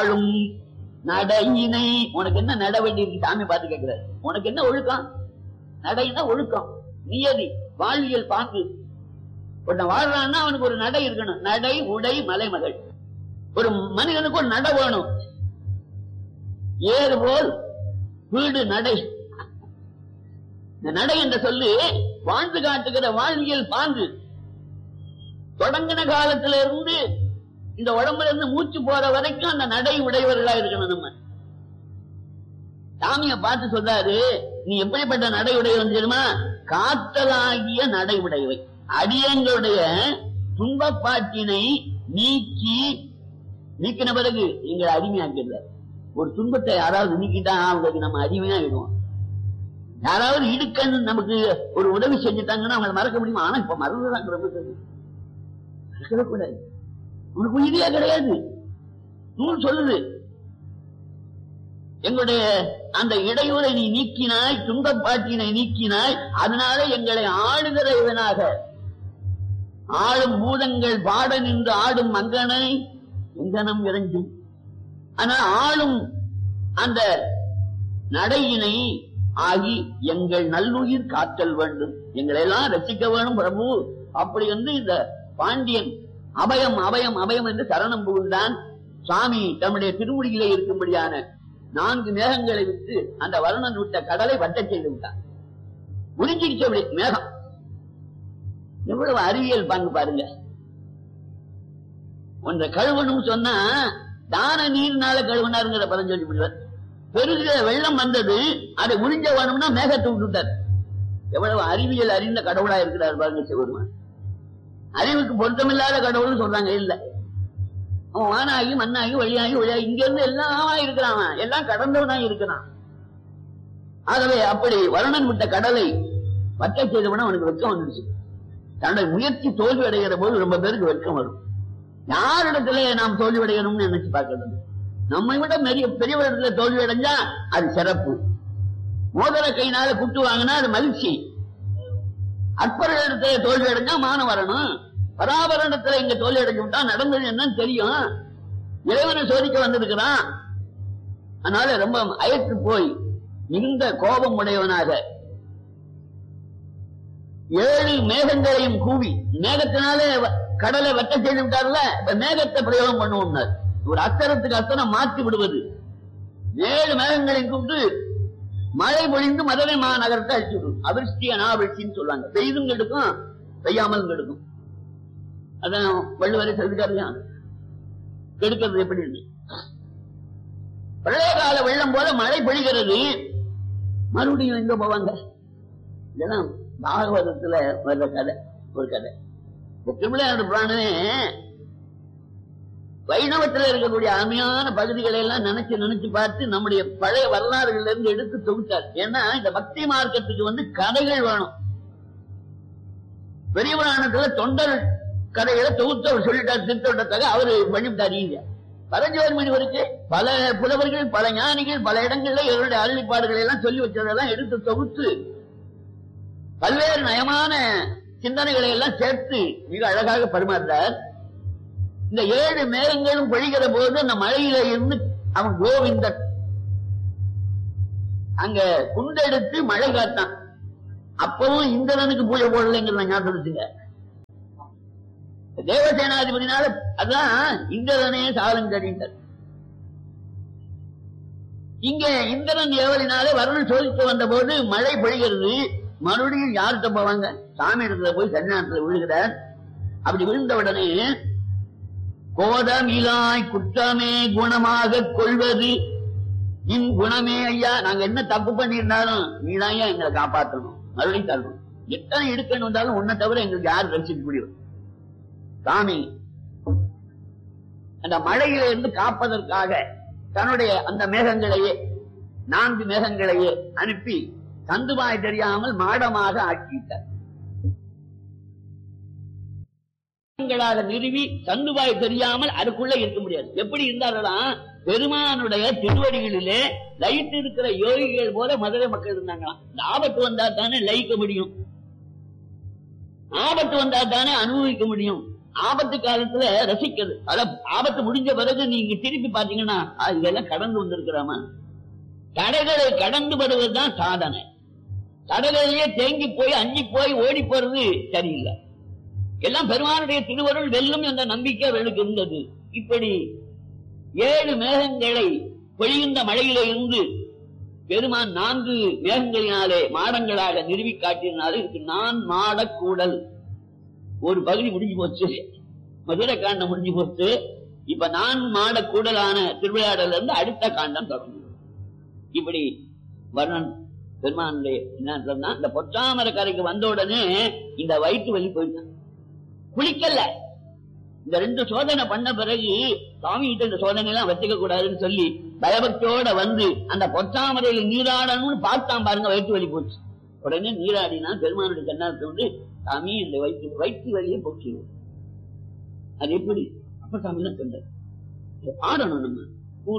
வாழும் நடையினை உனக்கு என்ன நட வேண்டி இருக்கு சாமி பார்த்து கேட்கிறாரு உனக்கு என்ன ஒழுக்கம் நடைனா ஒழுக்கம் நியதி வாழ்வியல் பாங்கு ஒருத்தன் வாழ்றான்னா அவனுக்கு ஒரு நடை இருக்கணும் நடை உடை மலைமகள் ஒரு மனிதனுக்கு ஒரு நடை வேணும் ஏறு போல் வீடு நடை இந்த நடை என்ற சொல்லு வாழ்ந்து காட்டுகிற வாழ்வியல் பாங்கு தொடங்கின காலத்துல இருந்து இந்த உடம்புல இருந்து மூச்சு போற வரைக்கும் அந்த நடை உடையவர்களா இருக்கணும் நம்ம சாமிய பார்த்து சொல்றாரு நீ எப்படிப்பட்ட நடை உடையவன் தெரியுமா காத்தலாகிய நடை உடையவை அடியங்களுடைய துன்பப்பாட்டினை நீக்கி நீக்கின பிறகு எங்களை அடிமையாக்கிறார் ஒரு துன்பத்தை யாராவது நீக்கிட்டா அவங்களுக்கு நம்ம அடிமையாயிடுவோம் யாராவது இடுக்கன்னு நமக்கு ஒரு உதவி செஞ்சுட்டாங்கன்னா அவங்களை மறக்க முடியுமா ஆனா இப்ப மறந்துதான் ரொம்ப சரி. மறக்கவே கூடாது உனக்கு உயிரியா கிடையாது நூல் சொல்லுது எங்களுடைய அந்த இடையூரை நீ நீக்கினாய் துன்பப்பாட்டினை நீக்கினாய் அதனால எங்களை ஆளுகிற இவனாக ஆளும் பூதங்கள் பாட நின்று ஆடும் மங்கனை எங்கனம் இறஞ்சும் ஆனா ஆளும் அந்த நடையினை ஆகி எங்கள் நல்லுயிர் காத்தல் வேண்டும் எங்களை எல்லாம் ரசிக்க வேணும் பிரபு அப்படி வந்து இந்த பாண்டியன் அபயம் அபயம் அபயம் என்று சரணம் புகுந்தான் சுவாமி தம்முடைய திருமுடியிலே இருக்கும்படியான நான்கு மேகங்களை விட்டு அந்த வருணன் விட்ட கடலை வட்டச் செய்து விட்டான் முடிஞ்சிருச்சு அப்படி மேகம் எவ்வளவு அறிவியல் பங்கு பாருங்க ஒன்றை கழுவணும் சொன்னா தான நீர்னால கழுவினாருங்கிற பதம் சொல்லி விடுவார் பெருகிற வெள்ளம் வந்தது அதை உறிஞ்ச வேணும்னா மேகத்தை விட்டுட்டார் எவ்வளவு அறிவியல் அறிந்த கடவுளா இருக்கிறார் பாருங்க சிவருமான் அறிவுக்கு பொருத்தமில்லாத கடவுள்னு சொல்றாங்க இல்ல அவன் வானாகி மண்ணாகி வழியாகி வழியாகி இங்க இருந்து எல்லாமா இருக்கிறான் அவன். எல்லாம் கடந்தவனா இருக்கிறான் ஆகவே அப்படி வருணன் விட்ட கடலை வற்ற செய்தவன அவனுக்கு வெட்கம் வந்துடுச்சு தன்னுடைய முயற்சி தோல்வி அடைகிற போது ரொம்ப பேருக்கு வெட்கம் வரும் யாரிடத்துல நாம் தோல்வி அடையணும்னு நினைச்சு பார்க்கணும் நம்மை விட பெரிய பெரியவரிடத்துல தோல்வி அடைஞ்சா அது சிறப்பு மோதிர கையினால குட்டு வாங்கினா அது மகிழ்ச்சி அற்பர்களிடத்துல தோல்வி அடைஞ்சா மானம் வரணும் பராபரணத்துல இங்க தோல்வி அடைஞ்சு விட்டா நடந்தது என்னன்னு தெரியும் இறைவனை சோதிக்க வந்திருக்கிறான் அதனால ரொம்ப அயற்று போய் மிகுந்த கோபம் உடையவனாக ஏழு மேகங்களையும் கூவி மேகத்தினாலே வ- கடலை வெட்ட செய்து விட்டார்ல இப்ப மேகத்தை பிரயோகம் பண்ணுவோம்னார் ஒரு அஸ்தரத்துக்கு அஸ்தரம் மாற்றி விடுவது ஏழு மேகங்களையும் கூப்பிட்டு மழை பொழிந்து மதுரை மாநகரத்தை அழிச்சு விடும் அவிர்ஷ்டி அனாவிர்ஷ்டின்னு சொல்லுவாங்க பெய்தும் கெடுக்கும் பெய்யாமல் கெடுக்கும் அதான் வள்ளுவரை சொல்லிட்டாருயா கெடுக்கிறது எப்படின்னு பழைய கால வெள்ளம் போல மழை பொழிகிறது மறுபடியும் எங்க போவாங்க இதெல்லாம் பாகவதத்துல வர்ற கதை ஒரு கதை இந்த திருவிளையாடு புராணமே வைணவத்துல இருக்கக்கூடிய அருமையான பகுதிகளை எல்லாம் நினைச்சு நினைச்சு பார்த்து நம்முடைய பழைய வரலாறுகள்ல இருந்து எடுத்து தொகுத்தார் ஏன்னா இந்த பக்தி மார்க்கத்துக்கு வந்து கதைகள் வேணும் பெரிய புராணத்துல தொண்டர் கதைகளை தொகுத்து அவர் சொல்லிட்டார் திருத்தொண்டத்தாக அவரு பண்ணிவிட்டார் ஈஸியா பரஞ்சோர் முனிவருக்கு பல புலவர்கள் பல ஞானிகள் பல இடங்கள்ல இவருடைய அருளிப்பாடுகளை எல்லாம் சொல்லி வச்சதெல்லாம் எடுத்து தொகுத்து பல்வேறு நயமான சிந்தனைகளை எல்லாம் சேர்த்து மிக அழகாக பரிமாறுறார் இந்த ஏழு மேகங்களும் பொழிகிற போது அந்த மழையில இருந்து அவன் கோவிந்தன் அங்க குண்டெடுத்து மழை காட்டான் அப்பவும் இந்திரனுக்கு பூஜை போடலைங்கிற ஞாபகம் வச்சுங்க தேவசேனாதிபதினால அதான் இந்திரனே சாலங்கடித்தார் இங்க இந்திரன் ஏவலினாலே வருணன் சோதித்து வந்த போது மழை பொழிகிறது மறுபடியும் யார்கிட்ட போவாங்க சாமி இடத்துல போய் சன்னியாசத்துல விழுகிறார் அப்படி விழுந்த உடனே கோதமிலாய் குற்றமே குணமாக கொள்வது இன் குணமே ஐயா நாங்க என்ன தப்பு பண்ணியிருந்தாலும் நீதான் ஐயா எங்களை காப்பாற்றணும் மறுபடியும் தரணும் எத்தனை இடுக்கணும் வந்தாலும் உன்னை தவிர எங்களுக்கு யார் ரசிக்க முடியும் சாமி அந்த மழையில இருந்து காப்பதற்காக தன்னுடைய அந்த மேகங்களையே நான்கு மேகங்களையே அனுப்பி தந்துவாய் தெரியாமல் மாடமாக ஆக்கிட்டார் மேகங்களாக நிறுவி தந்துவாய் தெரியாமல் அதுக்குள்ள இருக்க முடியாது எப்படி இருந்தாலும் பெருமானுடைய திருவடிகளிலே லைட் இருக்கிற யோகிகள் போல மதுரை மக்கள் இருந்தாங்களாம் இந்த ஆபத்து வந்தா தானே லயிக்க முடியும் ஆபத்து வந்தா தானே அனுபவிக்க முடியும் ஆபத்து காலத்துல ரசிக்கிறது அத ஆபத்து முடிஞ்ச பிறகு நீங்க திருப்பி பாத்தீங்கன்னா "ஆ, இதெல்லாம் கடந்து வந்திருக்கிறாமா தடைகளை கடந்து வருவதுதான் சாதனை தடைகளிலேயே தேங்கி போய் அஞ்சி போய் ஓடி போறது சரியில்லை எல்லாம் பெருமானுடைய திருவருள் வெல்லும் என்ற நம்பிக்கை அவர்களுக்கு இருந்தது இப்படி ஏழு மேகங்களை பொழிகின்ற மழையிலே இருந்து பெருமான் நான்கு மேகங்களினாலே மாடங்களாக நிறுவி காட்டினாலே இதுக்கு நான் மாடக்கூடல் ஒரு பகுதி முடிஞ்சு போச்சு மதுரை காண்டம் முடிஞ்சு போச்சு இப்ப நான் மாடக்கூடலான திருவிளையாடல இருந்து அடுத்த காண்டம் தொடங்கும் இப்படி வர்ணன் பெருமானுடைய என்ன சொன்னா இந்த பொற்றாமர கரைக்கு வந்த உடனே இந்த வயிற்று வலி போயிட்டான் குளிக்கல இந்த ரெண்டு சோதனை பண்ண பிறகு சுவாமி கிட்ட இந்த சோதனை எல்லாம் வச்சுக்க கூடாதுன்னு சொல்லி பயபக்தியோட வந்து அந்த பொற்றாமரையில நீராடணும்னு பார்த்தான் பாருங்க வயிற்று வலி போச்சு உடனே நீராடினா பெருமானுடைய கண்ணாரத்தை வந்து சாமி இந்த வயிற்று வயிற்று வலியை போச்சு அது எப்படி அப்ப சாமி தான் சொன்னார் இதை பாடணும் நம்ம